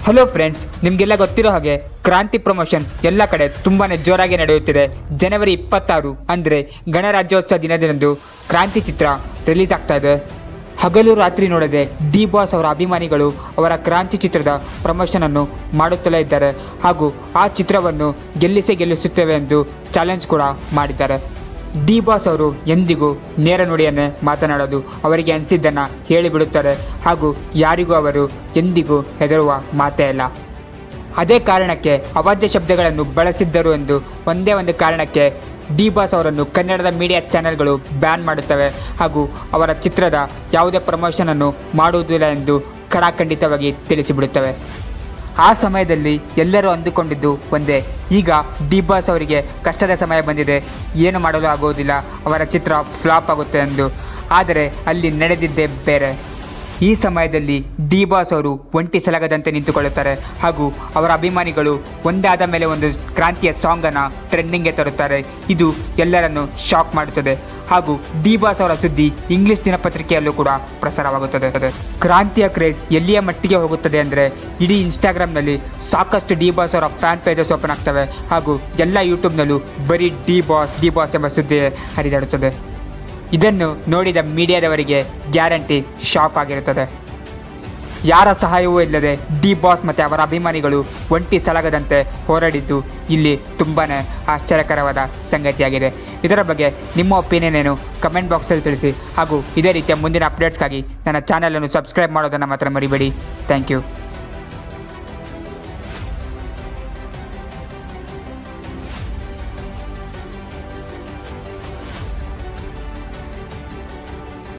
hello friends ನಿಮಗೆಲ್ಲ ಗೊತ್ತಿರೋ ಹಾಗೆ ಕ್ರಾಂತಿ ಪ್ರಮೋಷನ್ ಎಲ್ಲ ಕಡೆ ತುಂಬಾನೇ ಜೋರಾಗಿ ನಡೆಯುತ್ತಿದೆ ಜನವರಿ ಇಪ್ಪತ್ತಾರು ಅಂದರೆ ಗಣರಾಜ್ಯೋತ್ಸವ ದಿನದಂದು ಕ್ರಾಂತಿ ಚಿತ್ರ ರಿಲೀಸ್ ಆಗ್ತಾ ಇದೆ ಹಗಲು ರಾತ್ರಿ ನೋಡದೆ ಡಿ ಬಾಸ್ ಅವರ ಅಭಿಮಾನಿಗಳು ಅವರ ಕ್ರಾಂತಿ ಚಿತ್ರದ ಪ್ರಮೋಷನ್ ಅನ್ನು ಮಾಡುತ್ತಲೇ ಇದ್ದಾರೆ ಹಾಗೂ ಆ ಚಿತ್ರವನ್ನು ಗೆಲ್ಲಿಸೇ ಗೆಲ್ಲಿಸುತ್ತೇವೆ ಎಂದು ಚಾಲೆಂಜ್ ಕೂಡ ಮಾಡಿದ್ದಾರೆ ಡಿ ಬಾಸ್ ಅವರು ಎಂದಿಗೂ ನೇರ ನುಡಿಯನ್ನೇ ಮಾತನಾಡೋದು ಅವರಿಗೆ ಅನಿಸಿದ್ದನ್ನು ಹೇಳಿಬಿಡುತ್ತಾರೆ ಹಾಗೂ ಯಾರಿಗೂ ಅವರು ಎಂದಿಗೂ ಹೆದರುವ ಮಾತೇ ಇಲ್ಲ ಅದೇ ಕಾರಣಕ್ಕೆ ಅವಾಚ್ಯ ಶಬ್ದಗಳನ್ನು ಬಳಸಿದ್ದರು ಎಂದು ಒಂದೇ ಒಂದು ಕಾರಣಕ್ಕೆ ಡಿ ಬಾಸ್ ಅವರನ್ನು ಕನ್ನಡದ ಮೀಡಿಯಾ ಚಾನೆಲ್ಗಳು ಬ್ಯಾನ್ ಮಾಡುತ್ತವೆ ಹಾಗೂ ಅವರ ಚಿತ್ರದ ಯಾವುದೇ ಪ್ರಮೋಷನ್ ಅನ್ನು ಮಾಡುವುದಿಲ್ಲ ಎಂದು ಖಡಾಖಂಡಿತವಾಗಿ ತಿಳಿಸಿಬಿಡುತ್ತವೆ ಆ ಸಮಯದಲ್ಲಿ ಎಲ್ಲರೂ ಅಂದುಕೊಂಡಿದ್ದು ಒಂದೇ ಈಗ ಡಿ ಬಾಸ್ ಅವರಿಗೆ ಕಷ್ಟದ ಸಮಯ ಬಂದಿದೆ ಏನು ಮಾಡಲು ಆಗುವುದಿಲ್ಲ ಅವರ ಚಿತ್ರ ಫ್ಲಾಪ್ ಆಗುತ್ತೆ ಎಂದು ಆದರೆ ಅಲ್ಲಿ ನಡೆದಿದ್ದೇ ಬೇರೆ ಈ ಸಮಯದಲ್ಲಿ ಡಿ ಬಾಸ್ ಅವರು ಒಂಟಿ ಸಲಗದಂತೆ ನಿಂತುಕೊಳ್ಳುತ್ತಾರೆ ಹಾಗೂ ಅವರ ಅಭಿಮಾನಿಗಳು ಒಂದೇ ಆದ ಮೇಲೆ ಒಂದು ಕ್ರಾಂತಿಯ ಸಾಂಗನ್ನು ಟ್ರೆಂಡಿಂಗ್ಗೆ ತರುತ್ತಾರೆ ಇದು ಎಲ್ಲರನ್ನು ಶಾಕ್ ಮಾಡುತ್ತದೆ ಹಾಗೂ ಡಿ ಬಾಸ್ ಅವರ ಸುದ್ದಿ ಇಂಗ್ಲಿಷ್ ದಿನಪತ್ರಿಕೆಯಲ್ಲೂ ಕೂಡ ಪ್ರಸಾರವಾಗುತ್ತದೆ ಕ್ರಾಂತಿಯ ಕ್ರೇಜ್ ಎಲ್ಲಿಯ ಮಟ್ಟಿಗೆ ಹೋಗುತ್ತದೆ ಅಂದರೆ ಇಡೀ ಇನ್ಸ್ಟಾಗ್ರಾಮ್ನಲ್ಲಿ ಸಾಕಷ್ಟು ಡಿ ಬಾಸ್ ಅವರ ಫ್ಯಾನ್ ಪೇಜಸ್ ಓಪನ್ ಆಗ್ತವೆ ಹಾಗೂ ಎಲ್ಲ ಯೂಟ್ಯೂಬ್ನಲ್ಲೂ ಬರೀ ಡಿ ಬಾಸ್ ಡಿ ಬಾಸ್ ಎಂಬ ಸುದ್ದಿ ಹರಿದಾಡುತ್ತದೆ ಇದನ್ನು ನೋಡಿದ ಮೀಡಿಯಾದವರಿಗೆ ಗ್ಯಾರಂಟಿ ಶಾಕ್ ಆಗಿರುತ್ತದೆ ಯಾರ ಸಹಾಯವೂ ಇಲ್ಲದೆ ಡಿ ಬಾಸ್ ಮತ್ತು ಅವರ ಅಭಿಮಾನಿಗಳು ಒಂಟಿ ಸಲಗದಂತೆ ಹೋರಾಡಿದ್ದು ಇಲ್ಲಿ ತುಂಬಾ ಆಶ್ಚರ್ಯಕರವಾದ ಸಂಗತಿಯಾಗಿದೆ ಇದರ ಬಗ್ಗೆ ನಿಮ್ಮ ಒಪಿನಿಯನ್ ಏನು ಕಮೆಂಟ್ ಬಾಕ್ಸಲ್ಲಿ ತಿಳಿಸಿ ಹಾಗೂ ಇದೇ ರೀತಿಯ ಮುಂದಿನ ಅಪ್ಡೇಟ್ಸ್ಗಾಗಿ ನನ್ನ ಚಾನಲನ್ನು ಸಬ್ಸ್ಕ್ರೈಬ್ ಮಾಡೋದನ್ನು ಮಾತ್ರ ಮರಿಬೇಡಿ ಥ್ಯಾಂಕ್ ಯು